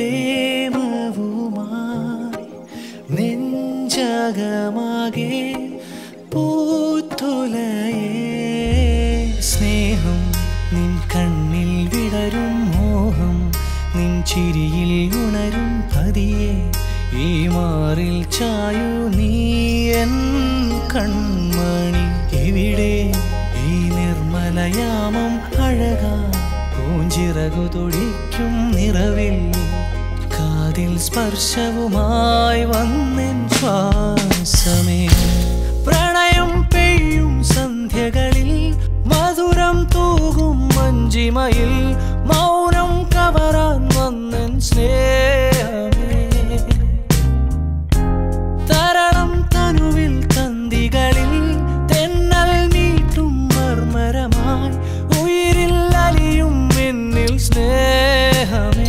പ്രേമവുമായി നെഞ്ചകമാകെ പൂത്തുലയേ സ്നേഹം നിൻ കണ്ണിൽ വിടരും മോഹം നിൻ ചിരിയിൽ ഉണരും പതിയെ ഈ മാറിൽ ചായു നീ എൻ കൺമണി എവിടെ ഈ നിർമ്മലയാമം അഴകാ പൂഞ്ചിറകു തൊഴിക്കും നിറവിൽ കാതിൽ സ്പർശവുമായി വന്നെൻ ശ്വാസമേ പ്രണയം പെയ്യും സന്ധ്യകളിൽ മധുരം തൂകും മഞ്ചിമയിൽ മൗനം കവറാൻ വന്നൻ സ്നേഹമേ തരണം തനുവിൽ തന്തികളിൽ തെന്നൽ നീട്ടും മർമരമായി ഉയിരിൽ അലിയും എന്നിൽ സ്നേഹമേ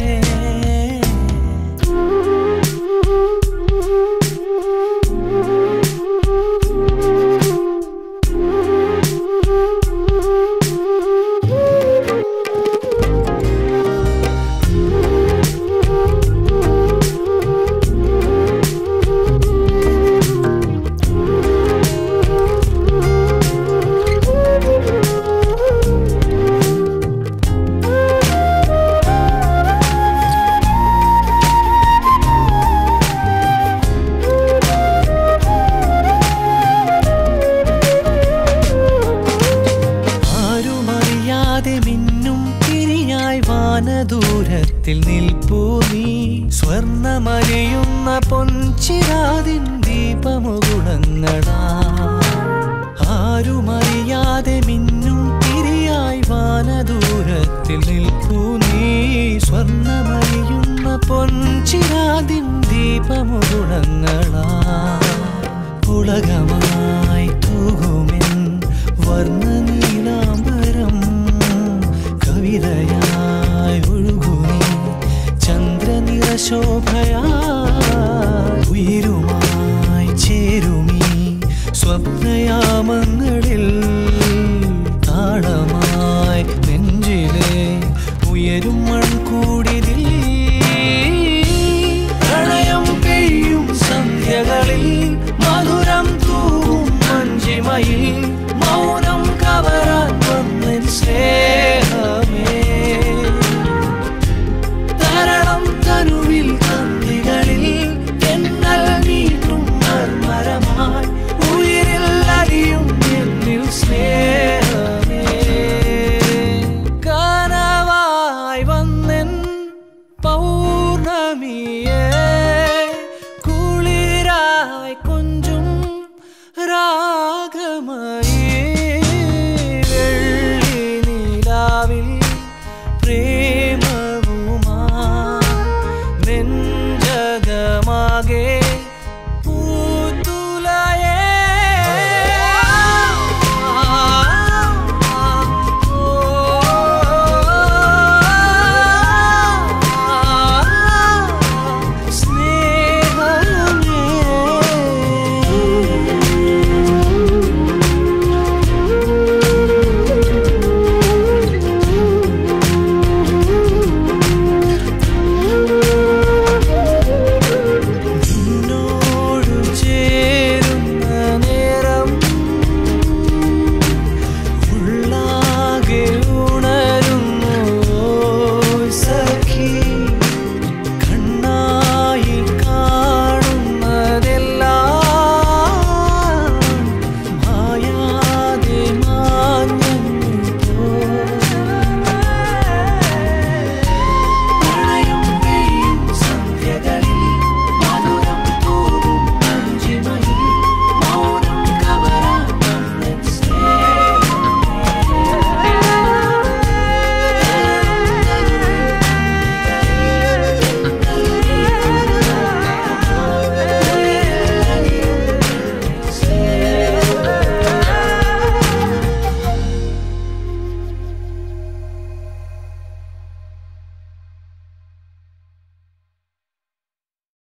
ആരുമറിയാതെ മിന്നും തിരിയായി വാനദൂരത്തിൽ നിൽപ്പൂ നീ സ്വർണമലിയുന്ന പൊൻചിരാതിൻ ദീപമുകുളങ്ങളാ ആരുമറിയാതെ മിന്നും തിരിയായി വാനദൂരത്തിൽ നിൽപ്പൂ നീ സ്വർണമലിയുന്ന പൊൻചിരാതിൻ ദീപമുകുളങ്ങളാ പുളകമായി തൂകുമെൻ വർണ്ണനീലാംബരം കവിതയായി ഒഴുകുനി ചന്ദ്രനിറശോഭയായി ഉയരുമായി ചേരുമീ സ്വപ്നയാമങ്ങളിൽ താളമായി നെഞ്ചിലെ ഉയരും മൺകൂടിതിൽ പ്രണയം പെയ്യും സന്ധ്യകളിൽ മധുരം തൂവും മഞ്ചിമയിൽ മൗനം കവറാൻ വന്നൻ സ്നേഹമേ തരണം തനുവിൽ തന്തികളിൽ തെന്നൽ നീട്ടും മർമരമായി ഉയിരിൽ അലിയും എന്നിൽ സ്നേഹമേ കനവായി വന്നെൻ പൗർണമിയേ കുളിരായി കൊഞ്ചും രാഗമയേ വെള്ളി നിലാവിൽ പ്രേമവുമാ നെഞ്ചകമാകെ